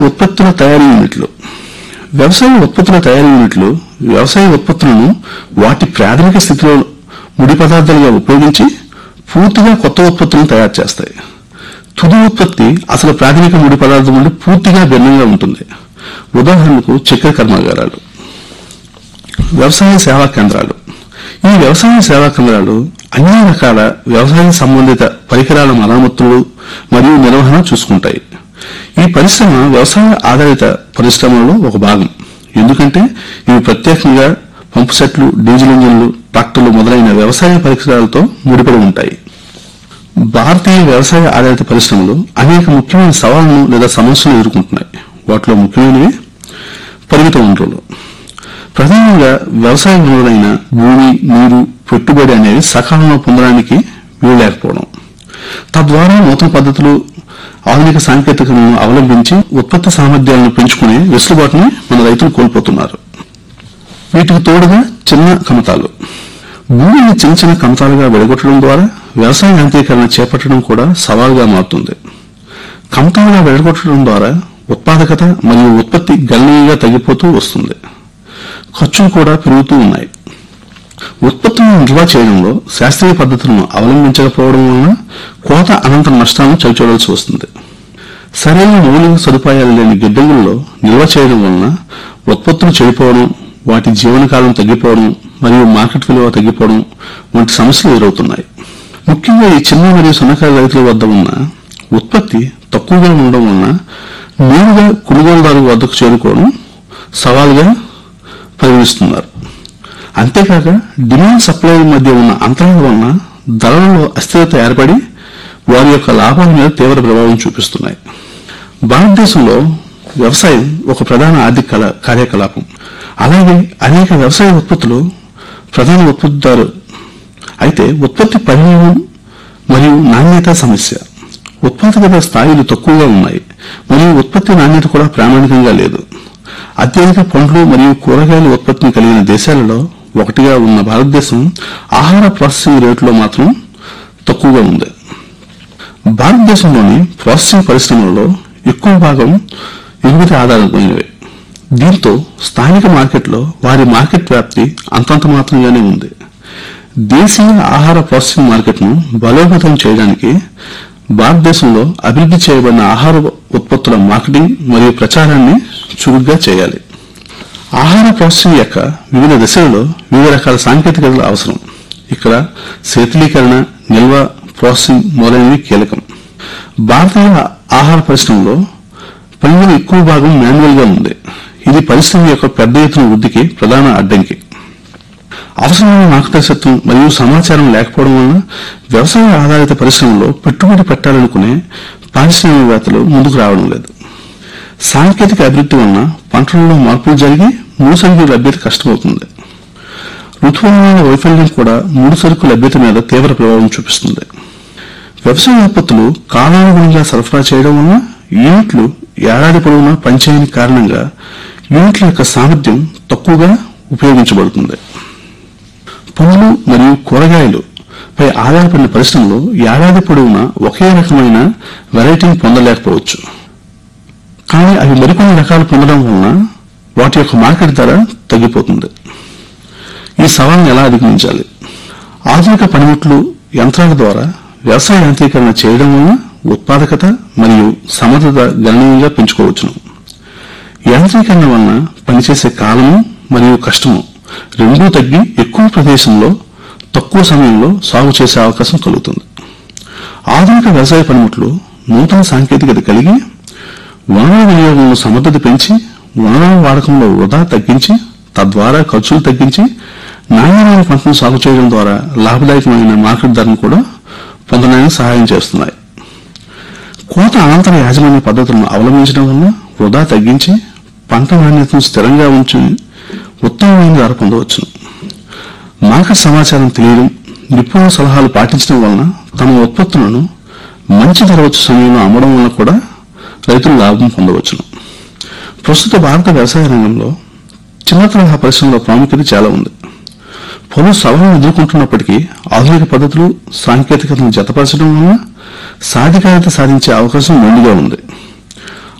ఉత్పత్తుల తయారీ యూనిట్లు వ్యవసాయ ఉత్పత్తుల తయారీ యూనిట్లు వ్యవసాయ ఉత్పత్తులను వాటి ప్రాథమిక స్థితిలో ముడి పదార్థాలుగా ఉపయోగించి పూర్తిగా కొత్త ఉత్పత్తులను తయారు చేస్తాయి తుది ఉత్పత్తి అసలు ప్రాథమిక ముడి పదార్థం నుండి పూర్తిగా భిన్నంగా ఉంటుంది ఉదాహరణకు చక్కెర కర్మాగారాలు వ్యవసాయ సేవా కేంద్రాలు ఈ వ్యవసాయ సేవా కేంద్రాలు అన్ని రకాల వ్యవసాయ సంబంధిత పరికరాల మరమ్మతులు మరియు నిర్వహణ చూసుకుంటాయి ఈ పరిశ్రమ వ్యవసాయ ఆధారిత పరిశ్రమలో ఒక భాగం ఎందుకంటే ఇవి ప్రత్యేకంగా పంపు సెట్లు డీజిల్ ఇంజిన్లు ట్రాక్టర్లు మొదలైన వ్యవసాయ పరికరాలతో ముడిపడి ఉంటాయి భారతీయ వ్యవసాయ ఆధారిత పరిశ్రమలు అనేక ముఖ్యమైన సవాళ్లను లేదా సమస్యలను ఎదుర్కొంటున్నాయి వాటిలో ముఖ్యమైనవి పరిమిత వనరులు ప్రధానంగా వ్యవసాయ వనరులైన భూమి నీరు పెట్టుబడి అనేవి సకాలంలో పొందడానికి వీలు లేకపోవడం తద్వారా నూతన పద్ధతులు ఆధునిక సాంకేతికతలను అవలంబించి ఉత్పత్తి సామర్థ్యాలను పెంచుకునే వెసులుబాటుని మన రైతులు కోల్పోతున్నారు వీటికి తోడుగా చిన్న కమతాలు భూమిని చిన్న చిన్న కమతాలుగా విడగొట్టడం ద్వారా వ్యవసాయ యాంత్రీకరణ చేపట్టడం కూడా సవాల్గా మారుతుంది కమతాలుగా విడగొట్టడం ద్వారా ఉత్పాదకత మరియు ఉత్పత్తి గణనీయంగా తగ్గిపోతూ వస్తుంది ఖర్చులు కూడా పెరుగుతూ ఉన్నాయి ఉత్పత్తులను నిల్వ చేయడంలో శాస్త్రీయ పద్ధతులను అవలంబించకపోవడం వలన కోత అనంతర నష్టాలను చవిచూడాల్సి వస్తుంది సరైన మౌలిక సదుపాయాలు లేని గిడ్డంగుల్లో నిల్వ చేయడం వలన ఉత్పత్తులు చెడిపోవడం వాటి జీవనకాలం తగ్గిపోవడం మరియు మార్కెట్ విలువ తగ్గిపోవడం వంటి సమస్యలు ఎదురవుతున్నాయి ముఖ్యంగా ఈ చిన్న మరియు సన్నకారు రైతుల వద్ద ఉన్న ఉత్పత్తి తక్కువగా ఉండడం వలన నేరుగా కొనుగోలుదారు వద్దకు చేరుకోవడం సవాలుగా పరిగణిస్తున్నారు అంతేకాక డిమాండ్ సప్లై మధ్య ఉన్న అంతరాల వలన ధరలలో అస్థిరత ఏర్పడి వారి యొక్క లాభాల మీద తీవ్ర ప్రభావం చూపిస్తున్నాయి భారతదేశంలో వ్యవసాయం ఒక ప్రధాన ఆర్థిక కళ- కార్యకలాపం అలాగే అనేక వ్యవసాయ ఉత్పత్తులు ప్రధాన ఉత్పత్తిదారు అయితే ఉత్పత్తి పరిమాణం మరియు నాణ్యత సమస్య ఉత్పాదకత స్థాయిలు తక్కువగా ఉన్నాయి మరియు ఉత్పత్తి నాణ్యత కూడా ప్రామాణికంగా లేదు అత్యధిక పండ్లు మరియు కూరగాయల ఉత్పత్తిని కలిగిన దేశాలలో ఒకటిగా ఉన్న భారతదేశం ఆహార ప్రాసెసింగ్ రేటులో మాత్రం తక్కువగా ఉంది భారతదేశంలోని ప్రాసెసింగ్ పరిశ్రమలలో ఎక్కువ భాగం ఎగుమతి ఆధారమైనవే దీంతో స్థానిక మార్కెట్లో వారి మార్కెట్ వ్యాప్తి అంతంత మాత్రంగానే ఉంది దేశీయ ఆహార ప్రాసెసింగ్ మార్కెట్ను బలోపేతం చేయడానికి భారతదేశంలో అభివృద్ధి చేయబడిన ఆహార ఉత్పత్తుల మార్కెటింగ్ మరియు ప్రచారాన్ని చురుగ్గా చేయాలి ఆహార ప్రాసెసింగ్ యొక్క వివిధ దశలలో వివిధ రకాల సాంకేతికతలు అవసరం ఇక్కడ శీతలీకరణ నిల్వ ప్రాసెసింగ్ మొదలైనవి కీలకం భారతీయ ఆహార పరిశ్రమలో పనిలో ఎక్కువ భాగం మాన్యువల్ గా ఉంది ఇది పరిశ్రమ యొక్క పెద్ద ఎత్తున వృద్ధికి ప్రధాన అడ్డంకి అవసరమైన మార్గదర్శకత్వం మరియు సమాచారం లేకపోవడం వలన వ్యవసాయ ఆధారిత పరిశ్రమలో పెట్టుబడి పెట్టాలనుకునే పారిశ్రామికవేత్తలు ముందుకు రావడం లేదు సాంకేతిక అభివృద్ధి వలన పంటలలో మార్పులు జరిగి ముడి సరుకుల లభ్యత కష్టమవుతుంది ఋతుపవనాల వైఫల్యం కూడా ముడి సరుకు లభ్యత మీద తీవ్ర ప్రభావం చూపిస్తుంది వ్యవసాయ ఉత్పత్తులు కాలానుగుణంగా సరఫరా చేయడం వలన యూనిట్లు ఏడాది పొడవునా పనిచేయని కారణంగా యూనిట్ల యొక్క సామర్థ్యం తక్కువగా ఉపయోగించబడుతుంది పండ్లు మరియు కూరగాయలు పై ఆధారపడిన పరిశ్రమలు ఏడాది పొడవునా ఒకే రకమైన వెరైటీని పొందలేకపోవచ్చు కానీ అవి మరికొన్ని రకాలు పొందడం వలన వాటి యొక్క మార్కెట్ ధర తగ్గిపోతుంది ఈ సవాల్ని ఎలా అధిగమించాలి ఆధునిక పనిముట్లు యంత్రాల ద్వారా వ్యవసాయ యాంత్రీకరణ చేయడం వలన ఉత్పాదకత మరియు సమర్థత గణనీయంగా పెంచుకోవచ్చును యాంత్రీకరణ వలన పనిచేసే కాలము మరియు కష్టము రెండూ తగ్గి ఎక్కువ ప్రదేశంలో తక్కువ సమయంలో సాగు చేసే అవకాశం కలుగుతుంది ఆధునిక వ్యవసాయ పనిముట్లు నూతన సాంకేతికత కలిగి వనరుల వినియోగంలో సమర్థత పెంచి వనరుల వాడకంలో వృధా తగ్గించి తద్వారా ఖర్చులు తగ్గించి నాణ్యమైన పంటను సాగు చేయడం ద్వారా లాభదాయకమైన మార్కెట్ ధరను కూడా పొందడానికి సహాయం చేస్తున్నాయి కోత అనంతర యాజమాన్య పద్ధతులను అవలంబించడం వల్ల వృధా తగ్గించి పంట నాణ్యతను స్థిరంగా ఉంచి ఉత్తమమైన ధర పొందవచ్చును మార్కెట్ సమాచారం తెలియడం నిపుణుల సలహాలు పాటించడం వలన తమ ఉత్పత్తులను మంచి ధర వచ్చే సమయంలో అమ్మడం వలన కూడా రైతులు లాభం పొందవచ్చును ప్రస్తుత భారత వ్యవసాయ రంగంలో చిన్న తరహా పరిశ్రమల ప్రాముఖ్యత చాలా ఉంది పలు సవాళ్లను ఎదుర్కొంటున్నప్పటికీ ఆధునిక పద్ధతులు సాంకేతికతను జతపరచడం వలన సాధికారత సాధించే అవకాశం మెండుగా ఉంది